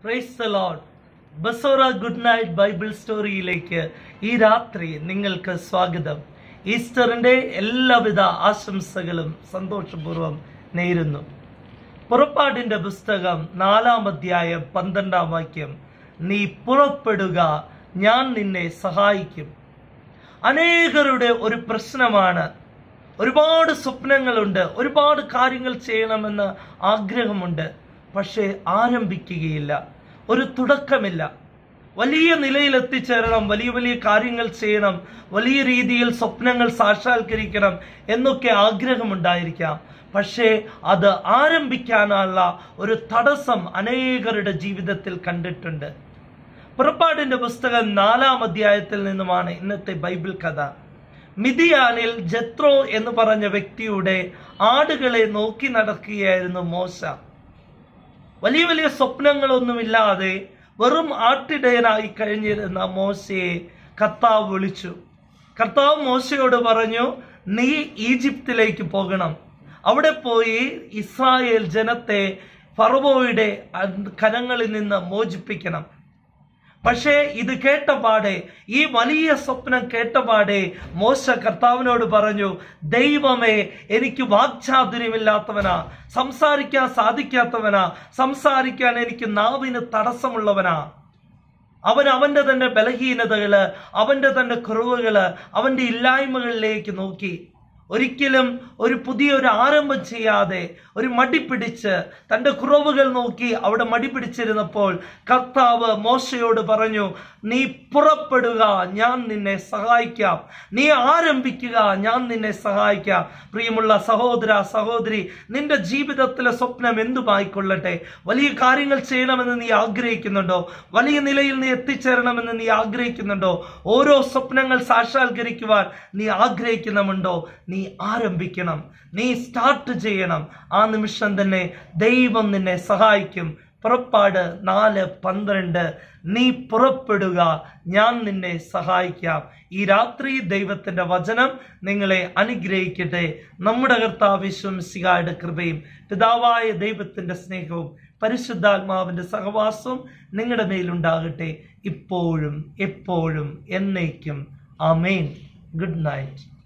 price the lord ബസോറ good night bible സ്റ്റോറിയിലേക്ക് ഈ രാത്രി നിങ്ങൾക്ക് സ്വാഗതം ഈസ്റ്ററിന്റെ എല്ലാവിധ ആശംസകളും സന്തോഷപൂർവ്വം നേരുന്നു പുറപ്പാടിന്റെ പുസ്തകം നാലാം അധ്യായം പന്ത്രണ്ടാം വാക്യം നീ പുറപ്പെടുക ഞാൻ നിന്നെ സഹായിക്കും അനേകരുടെ ഒരു പ്രശ്നമാണ് ഒരുപാട് സ്വപ്നങ്ങളുണ്ട് ഒരുപാട് കാര്യങ്ങൾ ചെയ്യണമെന്ന് ആഗ്രഹമുണ്ട് പക്ഷേ ആരംഭിക്കുകയില്ല ഒരു തുടക്കമില്ല വലിയ നിലയിൽ എത്തിച്ചേരണം വലിയ വലിയ കാര്യങ്ങൾ ചെയ്യണം വലിയ രീതിയിൽ സ്വപ്നങ്ങൾ സാക്ഷാത്കരിക്കണം എന്നൊക്കെ ആഗ്രഹമുണ്ടായിരിക്കാം പക്ഷേ അത് ആരംഭിക്കാനുള്ള ഒരു തടസ്സം അനേകരുടെ ജീവിതത്തിൽ കണ്ടിട്ടുണ്ട് പുറപ്പാടിന്റെ പുസ്തകം നാലാം അധ്യായത്തിൽ നിന്നുമാണ് ഇന്നത്തെ ബൈബിൾ കഥ മിതിയാനിൽ ജത്രോ എന്ന് പറഞ്ഞ വ്യക്തിയുടെ ആടുകളെ നോക്കി നടക്കുകയായിരുന്നു മോശ വലിയ വലിയ സ്വപ്നങ്ങളൊന്നുമില്ലാതെ വെറും ആട്ടിടയനായി കഴിഞ്ഞിരുന്ന മോശയെ കർത്താവ് വിളിച്ചു കർത്താവ് മോശയോട് പറഞ്ഞു നീ ഈജിപ്തിലേക്ക് പോകണം അവിടെ പോയി ഇസ്രായേൽ ജനത്തെ ഫറവോയുടെ കരങ്ങളിൽ നിന്ന് മോചിപ്പിക്കണം പക്ഷേ ഇത് കേട്ടപാടെ ഈ വലിയ സ്വപ്നം കേട്ടപാടെ മോശ കർത്താവിനോട് പറഞ്ഞു ദൈവമേ എനിക്ക് വാക്ചാതുര്യമില്ലാത്തവനാ സംസാരിക്കാൻ സാധിക്കാത്തവനാ സംസാരിക്കാൻ എനിക്ക് നാവിന് തടസ്സമുള്ളവനാ അവൻ അവന്റെ തന്നെ ബലഹീനതകള് അവന്റെ തന്നെ കുറവുകള് അവന്റെ ഇല്ലായ്മകളിലേക്ക് നോക്കി ഒരിക്കലും ഒരു പുതിയൊരു ആരംഭം ചെയ്യാതെ ഒരു മടി പിടിച്ച് തന്റെ കുറവുകൾ നോക്കി അവിടെ മടി പിടിച്ചിരുന്നപ്പോൾ കർത്താവ് മോശയോട് പറഞ്ഞു നീ പുറപ്പെടുക ഞാൻ നിന്നെ സഹായിക്കാം നീ ആരംഭിക്കുക ഞാൻ നിന്നെ സഹായിക്കാം പ്രിയമുള്ള സഹോദര സഹോദരി നിന്റെ ജീവിതത്തിലെ സ്വപ്നം എന്തുമായിക്കൊള്ളട്ടെ വലിയ കാര്യങ്ങൾ ചെയ്യണമെന്ന് നീ ആഗ്രഹിക്കുന്നുണ്ടോ വലിയ നിലയിൽ നീ എത്തിച്ചേരണമെന്ന് നീ ആഗ്രഹിക്കുന്നുണ്ടോ ഓരോ സ്വപ്നങ്ങൾ സാക്ഷാത്കരിക്കുവാൻ നീ ആഗ്രഹിക്കുന്നുമുണ്ടോ നീ ആരംഭിക്കണം നീ സ്റ്റാർട്ട് ചെയ്യണം ആ നിമിഷം തന്നെ ദൈവം നിന്നെ സഹായിക്കും പുറപ്പാട് നാല് പന്ത്രണ്ട് നീ പുറപ്പെടുക ഞാൻ നിന്നെ സഹായിക്കാം ഈ രാത്രി ദൈവത്തിന്റെ വചനം നിങ്ങളെ അനുഗ്രഹിക്കട്ടെ നമ്മുടെ കർത്താവിശ്വംസികായുടെ കൃപയും പിതാവായ ദൈവത്തിന്റെ സ്നേഹവും പരിശുദ്ധാത്മാവിന്റെ സഹവാസവും നിങ്ങളുടെ മേലുണ്ടാകട്ടെ ഇപ്പോഴും എപ്പോഴും എന്നേക്കും ആമേൻ ഗുഡ് നൈറ്റ്